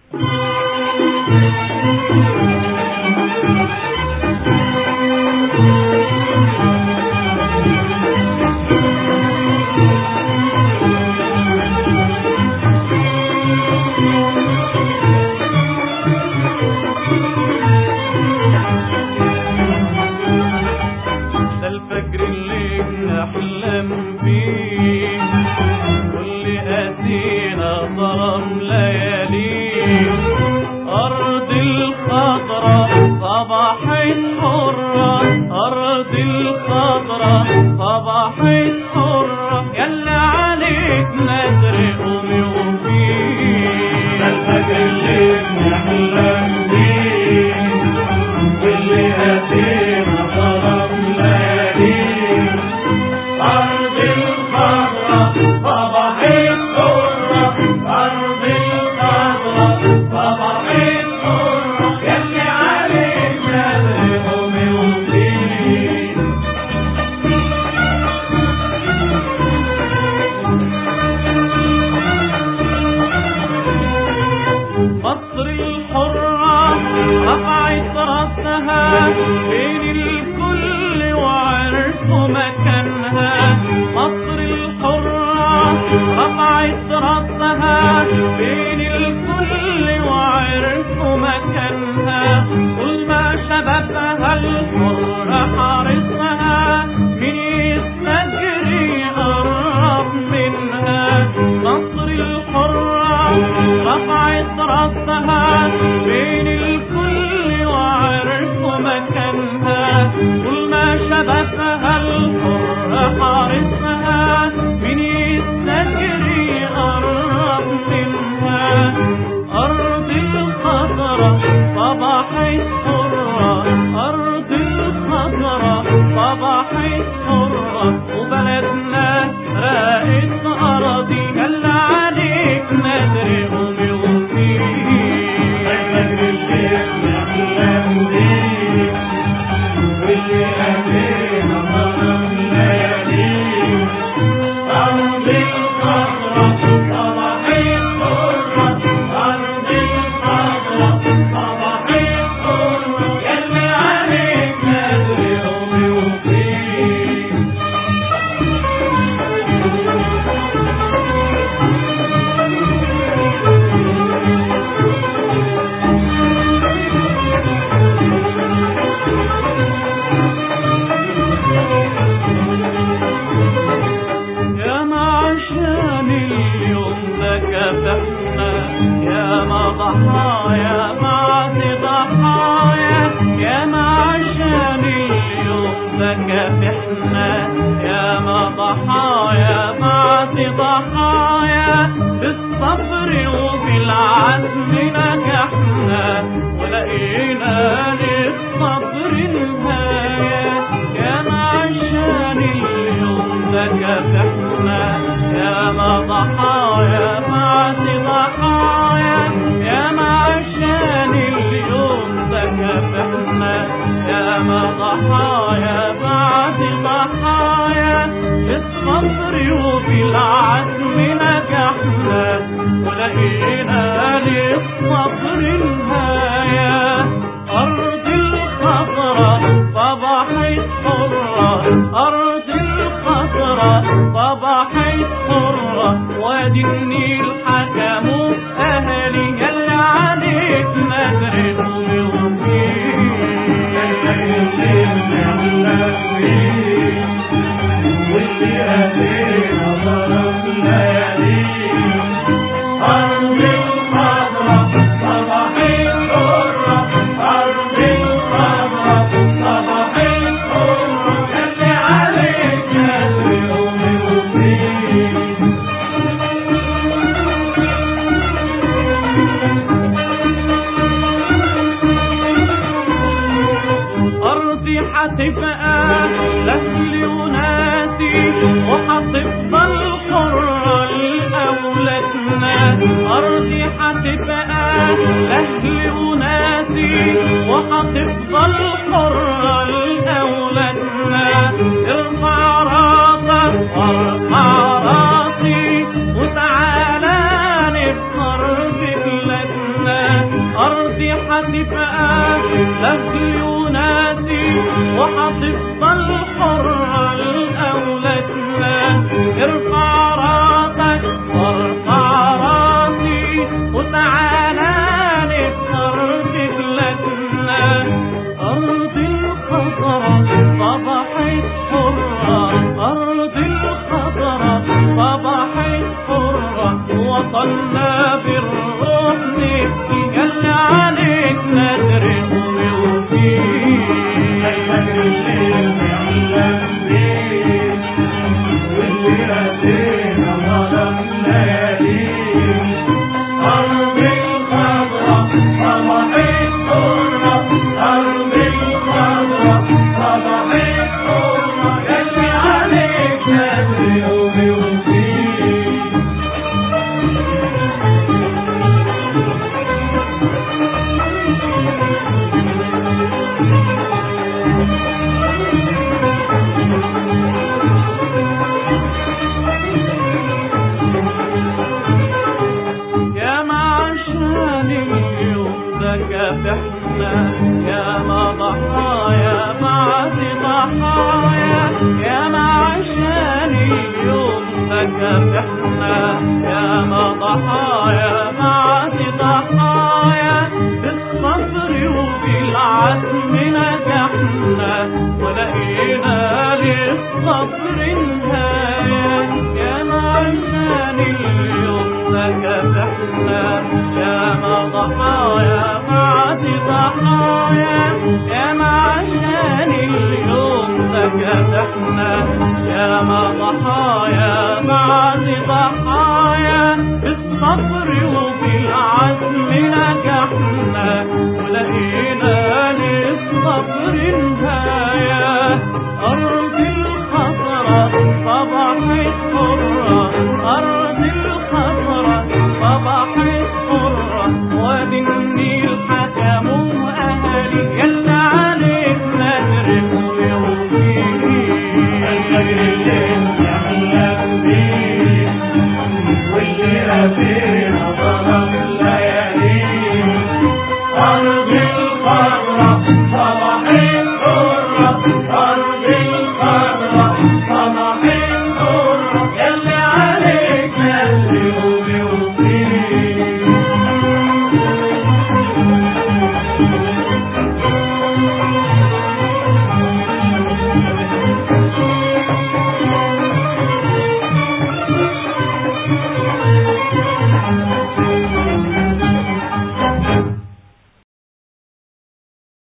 ده الفجر اللي بنحلم بيه واللي قاسينا ظلم لياليه أرض الخضرة صباحت حرة أرض الخضرة صباحت حرة يلا عليك ندري قومي وفيه ده الفجر اللي بنحلم بيه واللي قاسينا ظلم لياليه أرض الخضرة صباحت حرة أرض الخضرة صباحت حرة يلي عليك نادر قومي وفيه مصر الحرة رفعت راسها بين الكل وعرفوا مكانها مصر الحرة رفعت راسها بين الكل وعرفوا مكانها كل ما شبكها الحر حارسها من يستجري قرب منها مصر الحرة رفعت راسها بين الكل وعرفوا مكانها كل ما شبكها الحر حارسها من يستجري قرب منها أرض الخضرة صباحت حرة أرض الخضرة صباحت حرة وبلدنا راقت أراضي هل عليك ندري قومي وفيه الفجر اللي بنحلم بيه واللي قاسينا ظلم لياليه أرض الخضرة صباحت حرة أرض الخضرة صباحت حرة يلي عليك نادري قومي وفيه يا ما عشان اليوم ده كافحنا يا ما ضحايا بعد ضحايا يا ما عشان اليوم ده كافحنا يا ما ضحايا بعد ضحايا بالصبر وبالعزم نجحنا ولقينا للصبر نهاية يا ما عشان اليوم ده كافحنا يا ما ضحايا بعد ضحايا يا ما عشان اليوم ده كافحنا يا ما ضحايا بعد ضحايا بالصبر وبالعزم نجحنا ولقينا للصبر نهاية أرض الخضرة صباحت حرة أرض الخضرة صباحت حرة وادي النيل حكموا أهلي يلا عليك ندري قومي وفيه واللي أهلنا ظلم لياليه أرض الخضرة صباحت حرة أرض الخضرة صباحت حرة يلي عليك نادري قومي وفيه أرضي حتبقى لأهلي وناسي وحتفضل حرة لأولادنا أرضي حتبقى لأهلي وناسي وحتفضل حرة لأولادنا ارفع راسك وارفع راسي وتعالى نفطر ببلادنا لهلي وناسي وحتفضل حرة لأولادنا ارفع راسك وارفع راسي وتعالى نكسر في بلادنا أرض الخضرة صبحت حرة أرض الخضرة صبحت حرة وصلنا بالروح نبكي يلي عليك ندرس أرض الخضرة صبحت حرة أرض الخضرة صبحت حرة يلي عليك نادي وبيوفيك يا معشان اليوم ده كافحنا يا ما ضحايا بعد ضحايا يا معشان اليوم ده كافحنا يا ما ضحايا بعد ضحايا بالصبر وبالعزم نجحنا ولقينا للصبر نهاية يا معشان اليوم كافحنا يا ما ضحايا بعد ضحايا يا معشان اليوم كافحنا يا ما ضحايا بعد ضحايا بالصبر وبالعزم نجحنا ولقينا للصبر نهاية أرض الخضرة صبحت حرة أرض الخضرة صبحت حرة وادي النيل حكموا أهلي يلا عليك ندرك أرض الخضرة صبحت حرة أرض الخضرة صبحت حرة يلي عليك نادي وبيوفيك